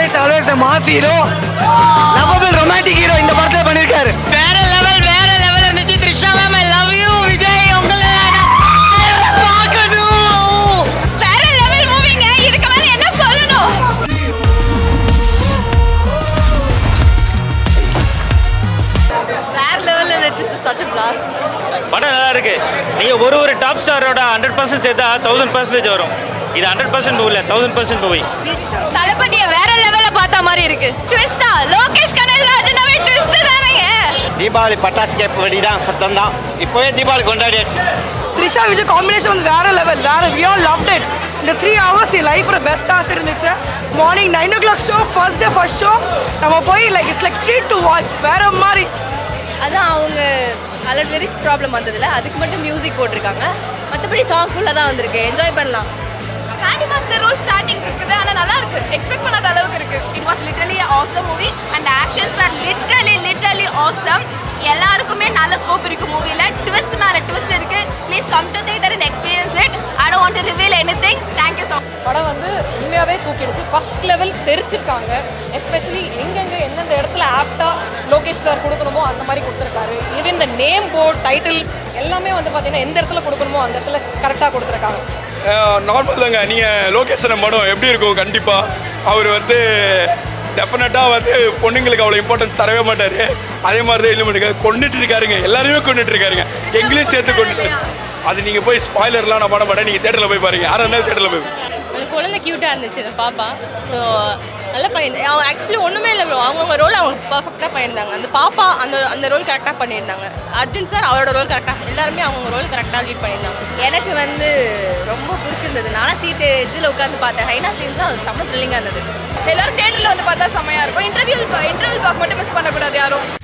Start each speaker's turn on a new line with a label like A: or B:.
A: Always always mass hero lovable romantic hero இந்த படத்துல பண்ணிருக்காரு வேற லெவல் வேற லெவல் இருந்துச்சு Trisha ma'am I love you Vijay உங்களை பார்க்கணும்
B: வேற லெவல் மூவிங்க இதுக்கு மேல என்ன சொல்லணும் வேற லெவல்ல இருந்துச்சு சச் பிளாஸ்ட்
C: படம் நல்லா இருக்கு நீங்க ஒரு ஒரு டாப் ஸ்டாரோட ஹண்ட்ரட் பர்சன்ட் சேர்த்தா தௌசண்ட் பர்சன்டேஜ் வரும் இது ஹண்ட்ரட் பர்சன்ட் மூவி இல்லை தௌசண்ட் பர்சன்ட் மூவி
B: தளபதிய வேற லெவல்ல பார்த்த மாதிரி இருக்கு ட்விஸ்டா லோகேஷ் கனகராஜனாவே ட்விஸ்ட் தானேங்க
D: தீபாவளி பட்டாசு கேப் வெடி தான் சத்தம் தான் இப்போவே தீபாவளி கொண்டாடியாச்சு
E: த்ரிஷா விஜய் காம்பினேஷன் வந்து வேற லெவல் வேற வி ஆல் லவ்ட் இட் இந்த த்ரீ ஹவர்ஸ் என் லைஃப்ல பெஸ்ட் ஹவர்ஸ் இருந்துச்சு morning nine o'clock show first day first show நம்ம போய் like it's like treat to watch வேற மாதிரி
B: அதான் அவங்க நல்ல லிரிக்ஸ் ப்ராப்ளம் வந்ததுல அதுக்கு மட்டும் மியூசிக் போட்டிருக்காங்க மற்றபடி சாங் ஃபுல்லாக தான் வந்திருக்கு என்ஜாய் பண்ணலாம்
F: சாண்டி மாஸ்டர் ரோல் ஸ்டார்டிங் இருக்குது ஆனால் நல்லா இருக்கு எக்ஸ்பெக்ட் பண்ணாத அளவுக்கு இருக்கு
B: it was literally awesome movie and actions were literally literally awesome எல்லாருக்குமே நல்ல ஸ்கோப் இருக்கு மூவில ட்விஸ்ட் மேல ட்விஸ்ட் இருக்கு please come to theatre and experience it I don't want to reveal anything thank you so
G: படம் வந்து உண்மையாகவே தூக்கிடுச்சு ஃபர்ஸ்ட் லெவல் தெரிச்சிருக்காங்க எஸ்பெஷலி எங்கெங்கே எந்தெந்த இடத்துல ஆப்டாக லோகேஷ் சார் கொடுக்கணுமோ அந்த மாதிரி கொடுத்துருக்காரு ஈவன் இந்த நேம் போர்ட் டைட்டில் எல்லாமே வந்து பார்த்தீங்கன்னா எந்த இடத்துல கொடுக்கணுமோ அந்த இடத்துல கரெக்டாக கொடுத்துருக்காங்க
H: நார்மல் தாங்க நீங்கள் லோகேஷன் படம் எப்படி இருக்கும் கண்டிப்பாக அவர் வந்து டெஃபினட்டாக வந்து பொண்ணுங்களுக்கு அவ்வளோ இம்பார்ட்டன்ஸ் தரவே மாட்டார் அதே மாதிரி தான் இல்லை பண்ணுங்க கொண்டுட்டு இருக்காருங்க எல்லாரையுமே கொண்டுட்டு இருக்காருங்க எங்களையும் சேர்த்து கொண்டுட்டு அது நீங்கள் போய் ஸ்பாய்லர்லாம் நான் பண்ண மாட்டேன் நீங்கள் தேட்டரில் போய் பாருங்க யாராக இருந்தாலும் தேட்டரில் போய்
G: அந்த குழந்தை க்யூட்டாக இருந்துச்சு இந்த பாப்பா ஸோ நல்லா பண்ணியிருந்தாங்க அவங்க ஆக்சுவலி ஒன்றுமே இல்லை bro. அவங்கவுங்க ரோல் அவங்க பர்ஃபெக்டாக பண்ணியிருந்தாங்க அந்த பாப்பா அந்த அந்த ரோல் கரெக்டாக பண்ணியிருந்தாங்க அர்ஜுன் சார் அவரோட ரோல் கரெக்டாக எல்லாருமே அவங்க ரோல் கரெக்டாக லீட் பண்ணியிருந்தாங்க
B: எனக்கு வந்து ரொம்ப பிடிச்சிருந்தது நானும் சீட்டு எஜ்ஜில் உட்காந்து பார்த்தேன் ஹைனா சீன்ஸ்லாம் செம்ம த்ரில்லிங்காக இருந்தது
F: எல்லாரும் தேட்டரில் வந்து பார்த்தா செமையா இருக்கும் இன்டர்வியூ இன்டர்வியூ பார்க்க மட்டும் மிஸ் பண்ணக்கூடாது யாரும்